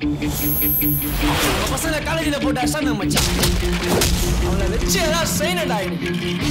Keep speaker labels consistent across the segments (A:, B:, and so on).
A: நம்ம பசங்க காலேஜில் போட்டு அசாமி மச்சான் அவனை வச்சு ஏதாவது செய்யணும்டா எனக்கு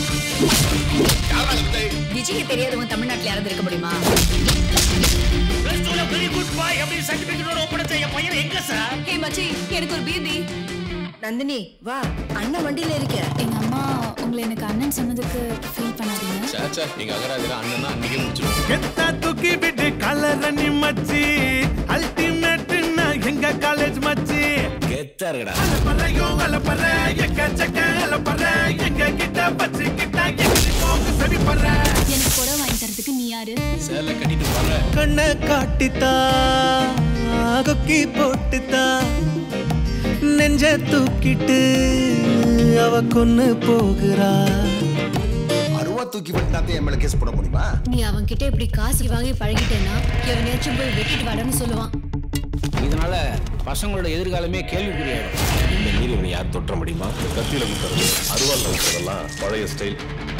B: விஜய் தெரியாதவங்க தமிழ்நாட்டுல யாராவது இருக்க முடியுமா
C: பிளஸ் டூல வெரி குட் பாய் அப்படின்னு சர்டிபிகேட்டோட ஒப்படைச்ச என் பையன் எங்க சார்
B: ஹே மச்சி எனக்கு ஒரு பேபி
D: நந்தினி வா அண்ணன் வண்டியில இருக்க
E: எங்க அம்மா உங்களை எனக்கு அண்ணன் சொன்னதுக்கு ஃபீல் பண்ணாதீங்க
F: சாச்சா நீங்க அகராஜரா அண்ணன் அன்னைக்கே முடிச்சிடும்
G: கெத்தா தூக்கி விட்டு கலரணி மச்சி அல்டிமேட்னா எங்க காலேஜ் மச்சி
F: கெத்தா இருக்கடா
G: அலப்பறையோ அலப்பற எக்க சக்க அலப்பற எங்க கிட்ட பச்சி கிட்ட எங்க போக்கு சரி பற
E: எனக்கு புடவை வாங்கி தரதுக்கு நீ யாரு
F: சேலை கட்டிட்டு வர
A: கண்ணை காட்டித்தா கொக்கி போட்டுத்தா நெஞ்ச தூக்கிட்டு அவ கொன்னு போகிறா
H: அருவா தூக்கி வெட்டினாத்தே என் மேல கேஸ் போட முடியுமா
B: நீ அவன் கிட்ட இப்படி காசு வாங்கி பழகிட்டேன்னா எவனையாச்சும் போய் வெட்டிட்டு வாடன்னு சொல்லுவான்
F: இதனால பசங்களோட எதிர்காலமே கேள்விக்குறியாயிடும் இந்த மீறி இவனை யார் தொற்ற முடியுமா
I: கத்தியில குத்துறது அருவாள் குத்துறதெல்லாம் பழைய ஸ்டைல்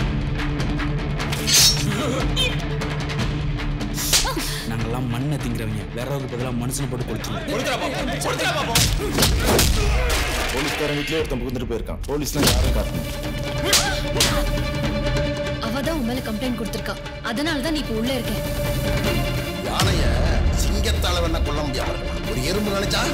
A: நாங்கெல்லாம் மண்ணை திங்கிறவங்க விறகு பதிலாக மனுஷனை போட்டு கொடுத்துருவோம்
I: போலீஸ்காரன் வீட்லயே ஒருத்தன் புகுந்துட்டு போயிருக்கான் போலீஸ்லாம் யாரும் காட்டணும்
B: அவ தான் உன் மேல கம்ப்ளைண்ட் கொடுத்துருக்கா அதனால தான் நீ இப்போ உள்ள இருக்க
H: யானைய சிங்கத்தால வேணா கொல்ல முடியாது ஒரு எறும்பு நினைச்சா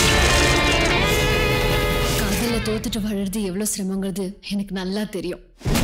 B: காதல தோத்துட்டு வாழறது எவ்வளவு சிரமங்கிறது எனக்கு நல்லா தெரியும்